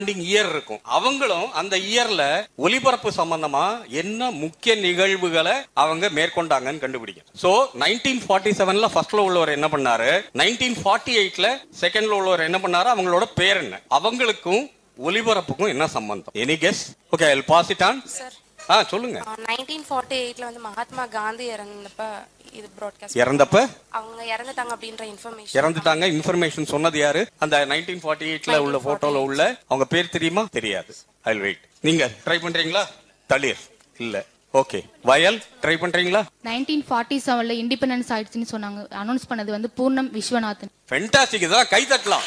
Year இருக்கும் அவங்களும் அந்த இயர்ல ஒலிபரப்பு சம்பந்தமா என்ன முக்கிய நிகழ்வுகளை அவங்க மேற்கொண்டாங்கன்னு கண்டுபிடிக்கும் சோ நைன்டீன் ஃபார்ட்டி செவன்ல ஃபர்ஸ்ட்ல உள்ளவர் என்ன பண்ணாரு நைன்டீன் ஃபார்ட்டி எயிட்ல செகண்ட்ல உள்ளவர் என்ன பண்ணாரு அவங்களோட பேர் என்ன அவங்களுக்கும் ஒலிபரப்புக்கும் என்ன சம்பந்தம் any guess okay I pass it on sir ஆ சொல்லுங்க நைன்டீன் ஃபார்ட்டி எயிட்ல வந்து மகாத்மா காந்தி இறந்தப்ப இது ப்ராட்காஸ்ட் இறந்தப்ப அவங்க இறந்துட்டாங்க அப்படின்ற இன்ஃபர்மேஷன் இறந்துட்டாங்க இன்ஃபர்மேஷன் சொன்னது யாரு அந்த நைன்டீன் ஃபார்ட்டி எயிட்ல உள்ள போட்டோல உள்ள அவங்க பேர் தெரியுமா தெரியாது ஐ வெயிட் நீங்க ட்ரை பண்றீங்களா தளிர் இல்ல ஓகே வயல் ட்ரை பண்றீங்களா நைன்டீன் ஃபார்ட்டி செவன்ல இண்டிபெண்டன்ஸ் ஆயிடுச்சுன்னு சொன்னாங்க அனௌன்ஸ் பண்ணது வந்து பூர்ணம் விஸ்வநாதன் ஃபென்டாஸ்டிக் இதெல்லாம் கை தட்டலாம்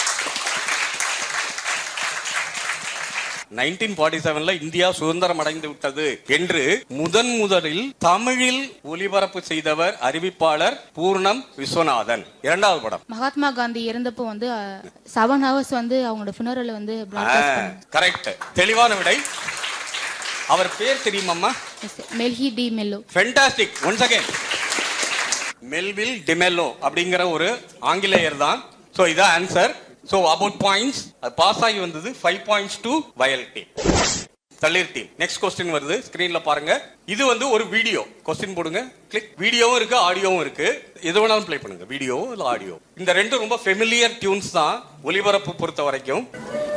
நைன்டீன் ஃபார்ட்டி செவன்ல இந்தியா சுதந்திரம் அடைந்து விட்டது என்று முதன் முதலில் தமிழில் ஒலிபரப்பு செய்தவர் அறிவிப்பாளர் பூர்ணம் விஸ்வநாதன் இரண்டாவது படம் மகாத்மா காந்தி இறந்தப்போ வந்து செவன் ஹவர்ஸ் வந்து அவங்களோட funeral வந்து broadcast பண்ணாங்க. கரெக்ட் தெளிவான விடை அவர் பேர் தெரியுமாம்மா Yes, மெல்ஹி de Mello fantastic once again Melville D'Mello அப்படிங்கிற ஒரு ஆங்கிலேயர் தான் சோ இதான் ஆன்சர் சோ அபவுட் பாயிண்ட்ஸ் அது பாஸ் ஆகி வந்தது five points to Vayal team Thalir team next question வருது ஸ்கிரீன்ல பாருங்க இது வந்து ஒரு வீடியோ கொஸ்டின் போடுங்க கிளிக் வீடியோவும் இருக்கு ஆடியோவும் இருக்கு எது வேணாலும் ப்ளே பண்ணுங்க வீடியோ இல்ல ஆடியோ இந்த ரெண்டும் ரொம்ப ஃபெமிலியர் டியூன்ஸ் தான் ஒலிபரப்பு பொறுத்த வரைக்கும்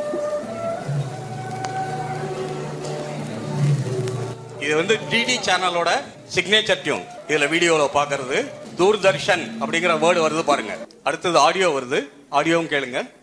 இது வந்து டிடி சேனலோட சிக்னேச்சர் டியூன் இதுல வீடியோல பாக்குறது தூர்தர்ஷன் அப்படிங்கிற வேர்டு வருது பாருங்க அடுத்தது ஆடியோ வருது ஆடியோவும் கேளுங்க